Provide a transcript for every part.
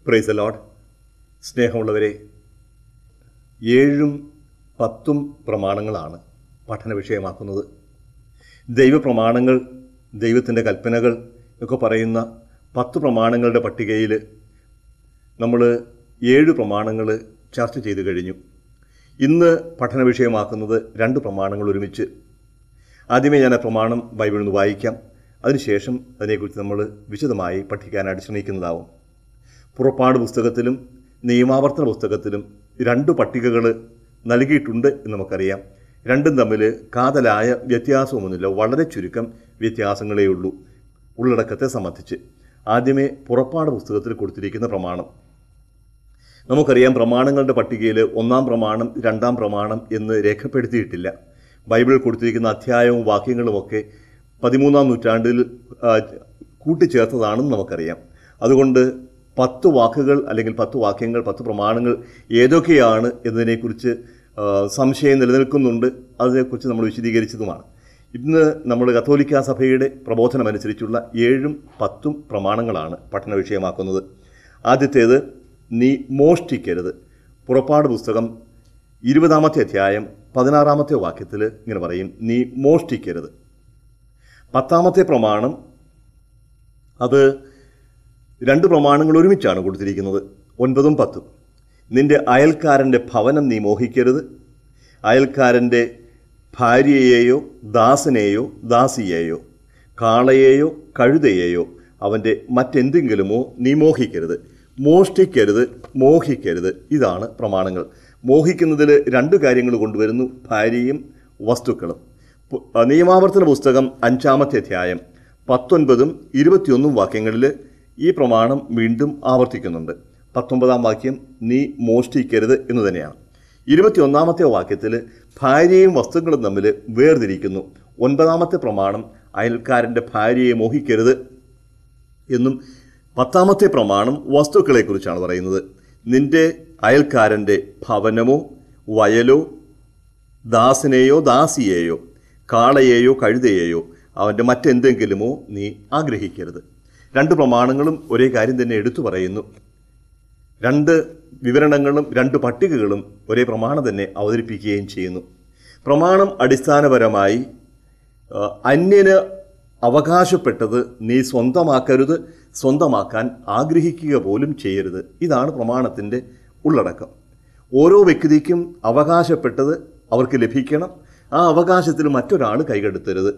price load സ്നേഹമുള്ളവരെ ഏഴും പത്തും പ്രമാണങ്ങളാണ് പഠന വിഷയമാക്കുന്നത് ദൈവപ്രമാണങ്ങൾ ദൈവത്തിൻ്റെ കൽപ്പനകൾ ഒക്കെ പറയുന്ന പത്ത് പ്രമാണങ്ങളുടെ പട്ടികയിൽ നമ്മൾ ഏഴ് പ്രമാണങ്ങൾ ചർച്ച ചെയ്തു കഴിഞ്ഞു ഇന്ന് പഠന വിഷയമാക്കുന്നത് രണ്ട് പ്രമാണങ്ങൾ ഒരുമിച്ച് ആദ്യമേ ഞാൻ ആ പ്രമാണം ബൈബിളിൽ നിന്ന് വായിക്കാം അതിനുശേഷം അതിനെക്കുറിച്ച് നമ്മൾ വിശദമായി പഠിക്കാനായിട്ട് ശ്രമിക്കുന്നതാവും പുറപ്പാട് പുസ്തകത്തിലും നിയമാവർത്തന പുസ്തകത്തിലും രണ്ട് പട്ടികകൾ നൽകിയിട്ടുണ്ട് എന്ന് നമുക്കറിയാം രണ്ടും തമ്മിൽ കാതലായ വ്യത്യാസമൊന്നുമില്ല വളരെ ചുരുക്കം വ്യത്യാസങ്ങളേ ഉള്ളൂ ഉള്ളടക്കത്തെ സംബന്ധിച്ച് ആദ്യമേ പുറപ്പാട് പുസ്തകത്തിൽ കൊടുത്തിരിക്കുന്ന പ്രമാണം നമുക്കറിയാം പ്രമാണങ്ങളുടെ പട്ടികയിൽ ഒന്നാം പ്രമാണം രണ്ടാം പ്രമാണം എന്ന് രേഖപ്പെടുത്തിയിട്ടില്ല ബൈബിളിൽ കൊടുത്തിരിക്കുന്ന അധ്യായവും വാക്യങ്ങളുമൊക്കെ പതിമൂന്നാം നൂറ്റാണ്ടിൽ ആ, കൂട്ടിച്ചേർത്തതാണെന്ന് നമുക്കറിയാം അതുകൊണ്ട് പത്ത് വാക്കുകൾ അല്ലെങ്കിൽ പത്ത് വാക്യങ്ങൾ പത്ത് പ്രമാണങ്ങൾ ഏതൊക്കെയാണ് എന്നതിനെക്കുറിച്ച് ആ, സംശയം നിലനിൽക്കുന്നുണ്ട് അതിനെക്കുറിച്ച് നമ്മൾ വിശദീകരിച്ചതുമാണ് ഇന്ന് നമ്മൾ കത്തോലിക്ക സഭയുടെ പ്രബോധനമനുസരിച്ചുള്ള ഏഴും പത്തും പ്രമാണങ്ങളാണ് പഠന വിഷയമാക്കുന്നത് ആദ്യത്തേത് നീ മോഷ്ടിക്കരുത് പുറപ്പാട് പുസ്തകം ഇരുപതാമത്തെ അധ്യായം പതിനാറാമത്തെ വാക്യത്തിൽ ഇങ്ങനെ പറയും നീ മോഷ്ടിക്കരുത് പത്താമത്തെ പ്രമാണം അത് രണ്ട് പ്രമാണങ്ങൾ ഒരുമിച്ചാണ് കൊടുത്തിരിക്കുന്നത് ഒൻപതും പത്തും നിന്റെ അയൽക്കാരൻ്റെ ഭവനം നീ മോഹിക്കരുത് അയൽക്കാരൻ്റെ ഭാര്യയെയോ ദാസനെയോ ദാസിയെയോ കാളയെയോ കഴുതയെയോ അവൻ്റെ മറ്റെന്തെങ്കിലുമോ നീ മോഹിക്കരുത് മോഷ്ടിക്കരുത് മോഹിക്കരുത് ഇതാണ് പ്രമാണങ്ങൾ മോഹിക്കുന്നതിൽ രണ്ട് കാര്യങ്ങൾ കൊണ്ടുവരുന്നു ഭാര്യയും വസ്തുക്കളും പു- ആ, നിയമാവർത്തന പുസ്തകം അഞ്ചാമത്തെ അധ്യായം പത്തൊൻപതും ഇരുപത്തിയൊന്നും വാക്യങ്ങളിൽ ഈ പ്രമാണം വീണ്ടും ആവർത്തിക്കുന്നുണ്ട് പത്തൊമ്പതാം വാക്യം നീ മോഷ്ടിക്കരുത് എന്ന് തന്നെയാണ് ഇരുപത്തിയൊന്നാമത്തെ വാക്യത്തിൽ ഭാര്യയും വസ്തുക്കളും തമ്മിൽ വേർതിരിക്കുന്നു ഒൻപതാമത്തെ പ്രമാണം അയൽക്കാരൻ്റെ ഭാര്യയെ മോഹിക്കരുത് എന്നും പത്താമത്തെ പ്രമാണം വസ്തുക്കളെക്കുറിച്ചാണ് പറയുന്നത് നിന്റെ അയൽക്കാരൻ്റെ ഭവനമോ വയലോ ദാസനെയോ ദാസിയെയോ കാളയെയോ കഴുതയെയോ അവൻ്റെ മറ്റെന്തെങ്കിലുമോ നീ ആഗ്രഹിക്കരുത് രണ്ട് പ്രമാണങ്ങളും ഒരേ കാര്യം തന്നെ എടുത്തു പറയുന്നു രണ്ട് വിവരണങ്ങളും രണ്ട് പട്ടികകളും ഒരേ പ്രമാണം തന്നെ അവതരിപ്പിക്കുകയും ചെയ്യുന്നു പ്രമാണം അടിസ്ഥാനപരമായി ആ, അന്യന് അവകാശപ്പെട്ടത് നീ സ്വന്തമാക്കരുത് സ്വന്തമാക്കാൻ ആഗ്രഹിക്കുക പോലും ചെയ്യരുത് ഇതാണ് പ്രമാണത്തിൻ്റെ ഉള്ളടക്കം ഓരോ വ്യക്തിക്കും അവകാശപ്പെട്ടത് അവർക്ക് ലഭിക്കണം ആ അവകാശത്തിൽ മറ്റൊരാൾ കൈകെടുത്തരുത്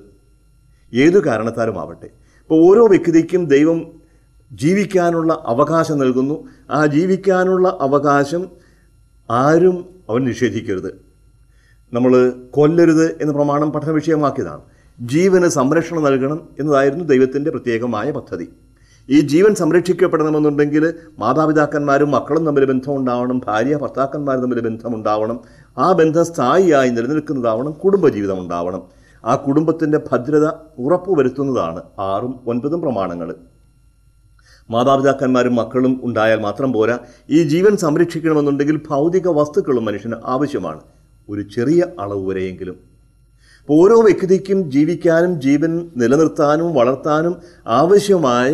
ഏതു കാരണത്താലുമാവട്ടെ ഇപ്പോൾ ഓരോ വ്യക്തിക്കും ദൈവം ജീവിക്കാനുള്ള അവകാശം നൽകുന്നു ആ ജീവിക്കാനുള്ള അവകാശം ആരും അവൻ നിഷേധിക്കരുത് നമ്മൾ കൊല്ലരുത് എന്ന പ്രമാണം പഠന വിഷയമാക്കിയതാണ് ജീവന് സംരക്ഷണം നൽകണം എന്നതായിരുന്നു ദൈവത്തിൻ്റെ പ്രത്യേകമായ പദ്ധതി ഈ ജീവൻ സംരക്ഷിക്കപ്പെടണമെന്നുണ്ടെങ്കിൽ മാതാപിതാക്കന്മാരും മക്കളും തമ്മിൽ ബന്ധമുണ്ടാവണം ഭാര്യ ഭർത്താക്കന്മാരും തമ്മിൽ ബന്ധമുണ്ടാവണം ആ ബന്ധം സ്ഥായിയായി നിലനിൽക്കുന്നതാവണം കുടുംബജീവിതം ഉണ്ടാവണം ആ കുടുംബത്തിൻ്റെ ഭദ്രത ഉറപ്പുവരുത്തുന്നതാണ് ആറും ഒൻപതും പ്രമാണങ്ങൾ മാതാപിതാക്കന്മാരും മക്കളും ഉണ്ടായാൽ മാത്രം പോരാ ഈ ജീവൻ സംരക്ഷിക്കണമെന്നുണ്ടെങ്കിൽ ഭൗതിക വസ്തുക്കളും മനുഷ്യന് ആവശ്യമാണ് ഒരു ചെറിയ അളവ് വരെയെങ്കിലും അപ്പോൾ ഓരോ വ്യക്തിക്കും ജീവിക്കാനും ജീവൻ നിലനിർത്താനും വളർത്താനും ആവശ്യമായ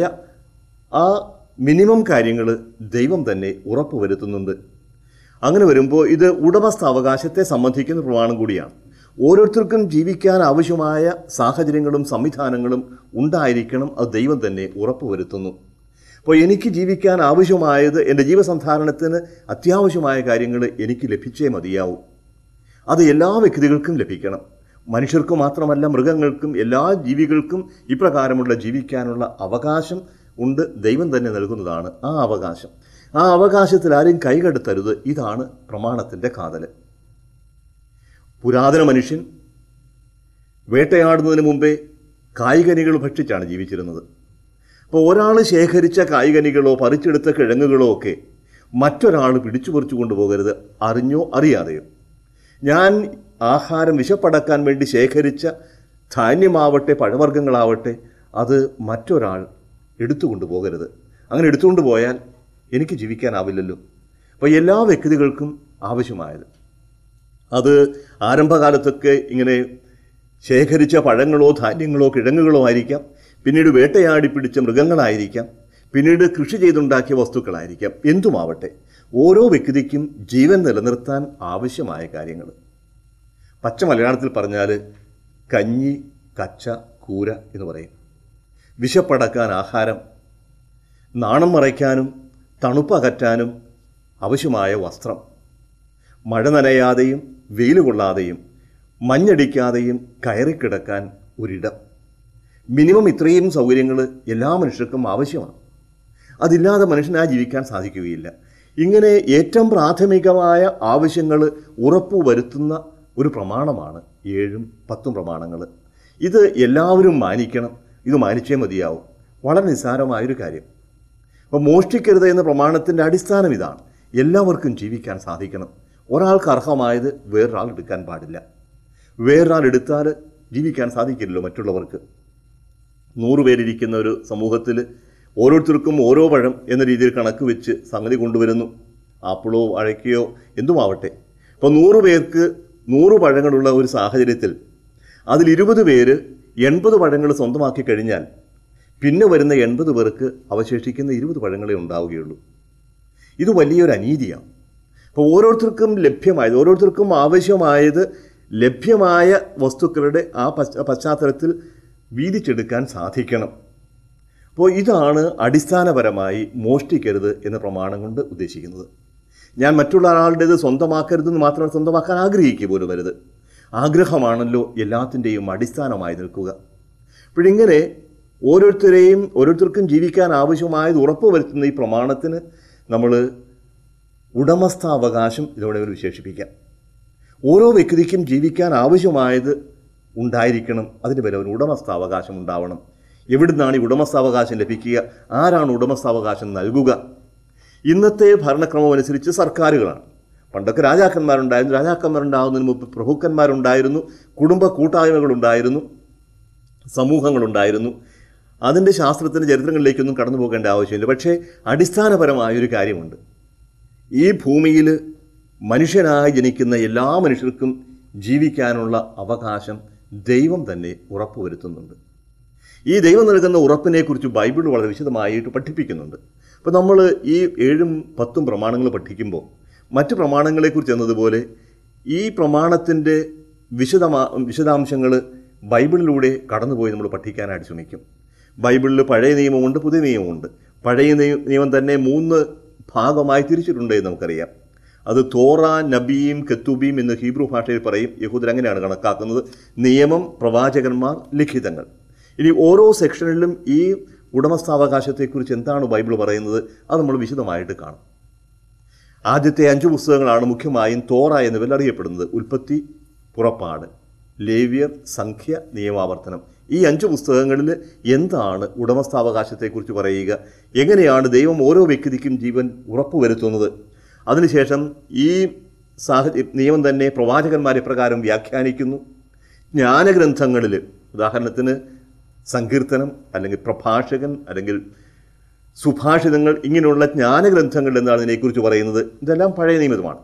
ആ മിനിമം കാര്യങ്ങൾ ദൈവം തന്നെ ഉറപ്പുവരുത്തുന്നുണ്ട് അങ്ങനെ വരുമ്പോൾ ഇത് ഉടമസ്ഥാവകാശത്തെ സംബന്ധിക്കുന്ന പ്രമാണം കൂടിയാണ് ഓരോരുത്തർക്കും ജീവിക്കാൻ ആവശ്യമായ സാഹചര്യങ്ങളും സംവിധാനങ്ങളും ഉണ്ടായിരിക്കണം അത് ദൈവം തന്നെ ഉറപ്പുവരുത്തുന്നു അപ്പോൾ എനിക്ക് ജീവിക്കാൻ ആവശ്യമായത് എൻ്റെ ജീവസന്ധാരണത്തിന് അത്യാവശ്യമായ കാര്യങ്ങൾ എനിക്ക് ലഭിച്ചേ മതിയാവൂ അത് എല്ലാ വ്യക്തികൾക്കും ലഭിക്കണം മനുഷ്യർക്ക് മാത്രമല്ല മൃഗങ്ങൾക്കും എല്ലാ ജീവികൾക്കും ഇപ്രകാരമുള്ള ജീവിക്കാനുള്ള അവകാശം ഉണ്ട് ദൈവം തന്നെ നൽകുന്നതാണ് ആ അവകാശം ആ അവകാശത്തിൽ ആരും കൈകടത്തരുത് ഇതാണ് പ്രമാണത്തിൻ്റെ കാതൽ പുരാതന മനുഷ്യൻ വേട്ടയാടുന്നതിന് മുമ്പേ കായികനികൾ ഭക്ഷിച്ചാണ് ജീവിച്ചിരുന്നത് അപ്പോൾ ഒരാൾ ശേഖരിച്ച കായികനികളോ പറിച്ചെടുത്ത കിഴങ്ങുകളോ ഒക്കെ മറ്റൊരാൾ പിടിച്ചു പറിച്ചു കൊണ്ടുപോകരുത് അറിഞ്ഞോ അറിയാതെയോ ഞാൻ ആഹാരം വിശപ്പടക്കാൻ വേണ്ടി ശേഖരിച്ച ധാന്യമാവട്ടെ പഴവർഗ്ഗങ്ങളാവട്ടെ അത് മറ്റൊരാൾ എടുത്തുകൊണ്ട് പോകരുത് അങ്ങനെ എടുത്തുകൊണ്ട് പോയാൽ എനിക്ക് ജീവിക്കാനാവില്ലല്ലോ അപ്പോൾ എല്ലാ വ്യക്തികൾക്കും ആവശ്യമായത് അത് ആരംഭകാലത്തൊക്കെ ഇങ്ങനെ ശേഖരിച്ച പഴങ്ങളോ ധാന്യങ്ങളോ കിഴങ്ങുകളോ ആയിരിക്കാം പിന്നീട് വേട്ടയാടി പിടിച്ച മൃഗങ്ങളായിരിക്കാം പിന്നീട് കൃഷി ചെയ്തുണ്ടാക്കിയ വസ്തുക്കളായിരിക്കാം എന്തുമാവട്ടെ ഓരോ വ്യക്തിക്കും ജീവൻ നിലനിർത്താൻ ആവശ്യമായ കാര്യങ്ങൾ പച്ച മലയാളത്തിൽ പറഞ്ഞാൽ കഞ്ഞി കച്ച കൂര എന്ന് പറയും വിശപ്പടക്കാൻ ആഹാരം നാണം മറയ്ക്കാനും തണുപ്പകറ്റാനും ആവശ്യമായ വസ്ത്രം മഴ നനയാതെയും വെയിൽ കൊള്ളാതെയും മഞ്ഞടിക്കാതെയും കയറിക്കിടക്കാൻ ഒരിടം മിനിമം ഇത്രയും സൗകര്യങ്ങൾ എല്ലാ മനുഷ്യർക്കും ആവശ്യമാണ് അതില്ലാതെ മനുഷ്യനാ ജീവിക്കാൻ സാധിക്കുകയില്ല ഇങ്ങനെ ഏറ്റവും പ്രാഥമികമായ ആവശ്യങ്ങൾ ഉറപ്പുവരുത്തുന്ന ഒരു പ്രമാണമാണ് ഏഴും പത്തും പ്രമാണങ്ങൾ ഇത് എല്ലാവരും മാനിക്കണം ഇത് മാനിച്ചേ മതിയാവും വളരെ നിസ്സാരമായൊരു കാര്യം അപ്പോൾ മോഷ്ടിക്കരുത് എന്ന പ്രമാണത്തിൻ്റെ അടിസ്ഥാനം ഇതാണ് എല്ലാവർക്കും ജീവിക്കാൻ സാധിക്കണം ഒരാൾക്ക് അർഹമായത് വേറൊരാൾ എടുക്കാൻ പാടില്ല വേറൊരാൾ എടുത്താൽ ജീവിക്കാൻ സാധിക്കില്ലല്ലോ മറ്റുള്ളവർക്ക് നൂറ് പേരിരിക്കുന്ന ഒരു സമൂഹത്തിൽ ഓരോരുത്തർക്കും ഓരോ പഴം എന്ന രീതിയിൽ കണക്ക് വെച്ച് സംഗതി കൊണ്ടുവരുന്നു ആപ്പിളോ അഴയ്ക്കയോ എന്തുമാവട്ടെ അപ്പോൾ നൂറ് പേർക്ക് നൂറ് പഴങ്ങളുള്ള ഒരു സാഹചര്യത്തിൽ അതിൽ ഇരുപത് പേര് എൺപത് പഴങ്ങൾ സ്വന്തമാക്കി കഴിഞ്ഞാൽ പിന്നെ വരുന്ന എൺപത് പേർക്ക് അവശേഷിക്കുന്ന ഇരുപത് പഴങ്ങളെ ഉണ്ടാവുകയുള്ളൂ ഇത് വലിയൊരു അനീതിയാണ് അപ്പോൾ ഓരോരുത്തർക്കും ലഭ്യമായത് ഓരോരുത്തർക്കും ആവശ്യമായത് ലഭ്യമായ വസ്തുക്കളുടെ ആ പശ്ച പശ്ചാത്തലത്തിൽ വീതിച്ചെടുക്കാൻ സാധിക്കണം അപ്പോൾ ഇതാണ് അടിസ്ഥാനപരമായി മോഷ്ടിക്കരുത് എന്ന പ്രമാണം കൊണ്ട് ഉദ്ദേശിക്കുന്നത് ഞാൻ മറ്റുള്ള ഒരാളുടേത് സ്വന്തമാക്കരുതെന്ന് മാത്രം സ്വന്തമാക്കാൻ ആഗ്രഹിക്കുക പോലും വരുത് ആഗ്രഹമാണല്ലോ എല്ലാത്തിൻ്റെയും അടിസ്ഥാനമായി നിൽക്കുക അപ്പോഴിങ്ങനെ ഓരോരുത്തരെയും ഓരോരുത്തർക്കും ജീവിക്കാൻ ആവശ്യമായത് ഉറപ്പുവരുത്തുന്ന ഈ പ്രമാണത്തിന് നമ്മൾ ഉടമസ്ഥാവകാശം ഇതോടെ ഒരു വിശേഷിപ്പിക്കാം ഓരോ വ്യക്തിക്കും ജീവിക്കാൻ ആവശ്യമായത് ഉണ്ടായിരിക്കണം അതിന് പേര് അവന് ഉടമസ്ഥാവകാശം ഉണ്ടാവണം എവിടുന്നാണ് ഈ ഉടമസ്ഥാവകാശം ലഭിക്കുക ആരാണ് ഉടമസ്ഥാവകാശം നൽകുക ഇന്നത്തെ ഭരണക്രമം അനുസരിച്ച് സർക്കാരുകളാണ് പണ്ടൊക്കെ രാജാക്കന്മാരുണ്ടായിരുന്നു രാജാക്കന്മാരുണ്ടാകുന്നതിന് മുമ്പ് പ്രഭുക്കന്മാരുണ്ടായിരുന്നു കുടുംബ കൂട്ടായ്മകളുണ്ടായിരുന്നു സമൂഹങ്ങളുണ്ടായിരുന്നു അതിൻ്റെ ശാസ്ത്രത്തിൻ്റെ ചരിത്രങ്ങളിലേക്കൊന്നും കടന്നു പോകേണ്ട ആവശ്യമില്ല പക്ഷേ അടിസ്ഥാനപരമായൊരു കാര്യമുണ്ട് ഈ ഭൂമിയിൽ മനുഷ്യനായി ജനിക്കുന്ന എല്ലാ മനുഷ്യർക്കും ജീവിക്കാനുള്ള അവകാശം ദൈവം തന്നെ ഉറപ്പുവരുത്തുന്നുണ്ട് ഈ ദൈവം നൽകുന്ന ഉറപ്പിനെക്കുറിച്ച് ബൈബിൾ വളരെ വിശദമായിട്ട് പഠിപ്പിക്കുന്നുണ്ട് അപ്പോൾ നമ്മൾ ഈ ഏഴും പത്തും പ്രമാണങ്ങൾ പഠിക്കുമ്പോൾ മറ്റ് പ്രമാണങ്ങളെക്കുറിച്ച് എന്നതുപോലെ ഈ പ്രമാണത്തിൻ്റെ വിശദമാ വിശദാംശങ്ങൾ ബൈബിളിലൂടെ കടന്നുപോയി നമ്മൾ പഠിക്കാനായിട്ട് ശ്രമിക്കും ബൈബിളിൽ പഴയ നിയമമുണ്ട് പുതിയ നിയമമുണ്ട് പഴയ നിയ- നിയമം തന്നെ മൂന്ന് ഭാഗമായി തിരിച്ചിട്ടുണ്ട് എന്ന് നമുക്കറിയാം അത് തോറ നബിയും കെത്തുബീം എന്ന് ഹീബ്രു ഭാഷയിൽ പറയും യഹൂദർ അങ്ങനെയാണ് കണക്കാക്കുന്നത് നിയമം പ്രവാചകന്മാർ ലിഖിതങ്ങൾ ഇനി ഓരോ സെക്ഷനിലും ഈ ഉടമസ്ഥാവകാശത്തെക്കുറിച്ച് എന്താണ് ബൈബിൾ പറയുന്നത് അത് നമ്മൾ വിശദമായിട്ട് കാണും ആദ്യത്തെ അഞ്ച് പുസ്തകങ്ങളാണ് മുഖ്യമായും തോറ എന്നിവയിൽ അറിയപ്പെടുന്നത് ഉൽപ്പത്തി പുറപ്പാട് ലേവ്യർ സംഖ്യ നിയമാവർത്തനം ഈ അഞ്ച് പുസ്തകങ്ങളിൽ എന്താണ് ഉടമസ്ഥാവകാശത്തെക്കുറിച്ച് പറയുക എങ്ങനെയാണ് ദൈവം ഓരോ വ്യക്തിക്കും ജീവൻ ഉറപ്പുവരുത്തുന്നത് അതിനുശേഷം ഈ സാഹചര്യം നിയമം തന്നെ പ്രവാചകന്മാരെ പ്രകാരം വ്യാഖ്യാനിക്കുന്നു ജ്ഞാനഗ്രന്ഥങ്ങളിൽ ഉദാഹരണത്തിന് സങ്കീർത്തനം അല്ലെങ്കിൽ പ്രഭാഷകൻ അല്ലെങ്കിൽ സുഭാഷിതങ്ങൾ ഇങ്ങനെയുള്ള ജ്ഞാനഗ്രന്ഥങ്ങൾ എന്നാണ് ഇതിനെക്കുറിച്ച് പറയുന്നത് ഇതെല്ലാം പഴയ നിയമമാണ്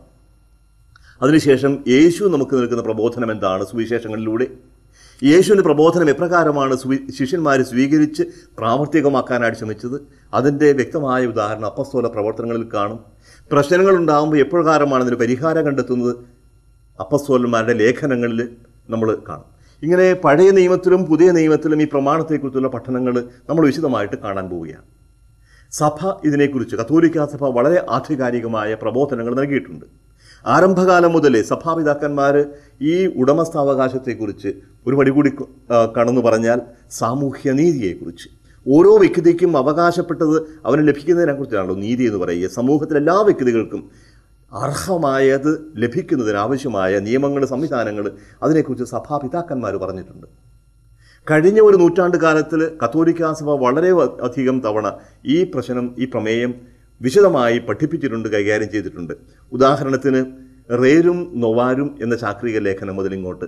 അതിനുശേഷം യേശു നമുക്ക് നൽകുന്ന പ്രബോധനം എന്താണ് സുവിശേഷങ്ങളിലൂടെ യേശുവിൻ്റെ പ്രബോധനം എപ്രകാരമാണ് സുവി ശിഷ്യന്മാർ സ്വീകരിച്ച് പ്രാവർത്തികമാക്കാനായിട്ട് ശ്രമിച്ചത് അതിൻ്റെ വ്യക്തമായ ഉദാഹരണം അപ്പസ്തോല പ്രവർത്തനങ്ങളിൽ കാണും പ്രശ്നങ്ങളുണ്ടാകുമ്പോൾ എപ്രകാരമാണ് അതിന് പരിഹാരം കണ്ടെത്തുന്നത് അപ്പസ്തോലന്മാരുടെ ലേഖനങ്ങളിൽ നമ്മൾ കാണും ഇങ്ങനെ പഴയ നിയമത്തിലും പുതിയ നിയമത്തിലും ഈ പ്രമാണത്തെക്കുറിച്ചുള്ള പഠനങ്ങൾ നമ്മൾ വിശദമായിട്ട് കാണാൻ പോവുകയാണ് സഭ ഇതിനെക്കുറിച്ച് കത്തോലിക്ക സഭ വളരെ ആധികാരികമായ പ്രബോധനങ്ങൾ നൽകിയിട്ടുണ്ട് ആരംഭകാലം മുതലേ സഭാപിതാക്കന്മാർ ഈ ഉടമസ്ഥാവകാശത്തെക്കുറിച്ച് ഒരു പടി കൂടി ആ, കടന്നു പറഞ്ഞാൽ സാമൂഹ്യനീതിയെക്കുറിച്ച് ഓരോ വ്യക്തിക്കും അവകാശപ്പെട്ടത് അവന് ലഭിക്കുന്നതിനെക്കുറിച്ചാണല്ലോ നീതി എന്ന് പറയുക സമൂഹത്തിലെ എല്ലാ വ്യക്തികൾക്കും അർഹമായത് ലഭിക്കുന്നതിനാവശ്യമായ നിയമങ്ങൾ സംവിധാനങ്ങൾ അതിനെക്കുറിച്ച് സഭാപിതാക്കന്മാർ പറഞ്ഞിട്ടുണ്ട് കഴിഞ്ഞ ഒരു നൂറ്റാണ്ട് കാലത്തിൽ കത്തോലിക്ക സഭ വളരെ വ- അധികം തവണ ഈ പ്രശ്നം ഈ പ്രമേയം വിശദമായി പഠിപ്പിച്ചിട്ടുണ്ട് കൈകാര്യം ചെയ്തിട്ടുണ്ട് ഉദാഹരണത്തിന് റേരും നൊവാരും എന്ന ചാക്രിക ലേഖനം മുതൽ ഇങ്ങോട്ട്